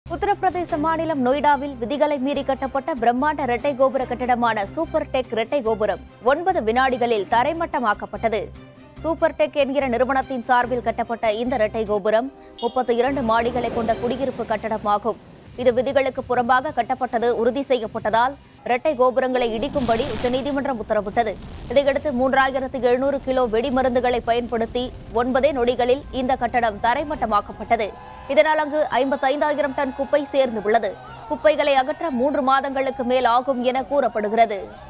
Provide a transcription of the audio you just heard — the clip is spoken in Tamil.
உத்தரப்பிரதேச மாநிலம் நொய்டாவில் விதிகளை மீறி கட்டப்பட்ட பிரம்மாண்ட இரட்டை கோபுர கட்டிடமான சூப்பர் டெக் இரட்டை கோபுரம் ஒன்பது வினாடிகளில் தரைமட்டமாக்கப்பட்டது சூப்பர் டெக் என்கிற நிறுவனத்தின் சார்பில் கட்டப்பட்ட இந்த இரட்டை கோபுரம் முப்பத்தி இரண்டு மாடிகளை கொண்ட குடியிருப்பு கட்டடமாகும் இது விதிகளுக்கு புறம்பாக கட்டப்பட்டது உறுதி செய்யப்பட்டதால் இரட்டை கோபுரங்களை இடிக்கும்படி உச்சநீதிமன்றம் உத்தரவிட்டது இதையடுத்து மூன்றாயிரத்து எழுநூறு கிலோ வெடிமருந்துகளை பயன்படுத்தி ஒன்பதே நொடிகளில் இந்த கட்டடம் தரைமட்டமாக்கப்பட்டது இதனால் அங்கு ஐம்பத்தைந்தாயிரம் டன் குப்பை சேர்ந்து உள்ளது குப்பைகளை அகற்ற மூன்று மாதங்களுக்கு மேல் ஆகும் என கூறப்படுகிறது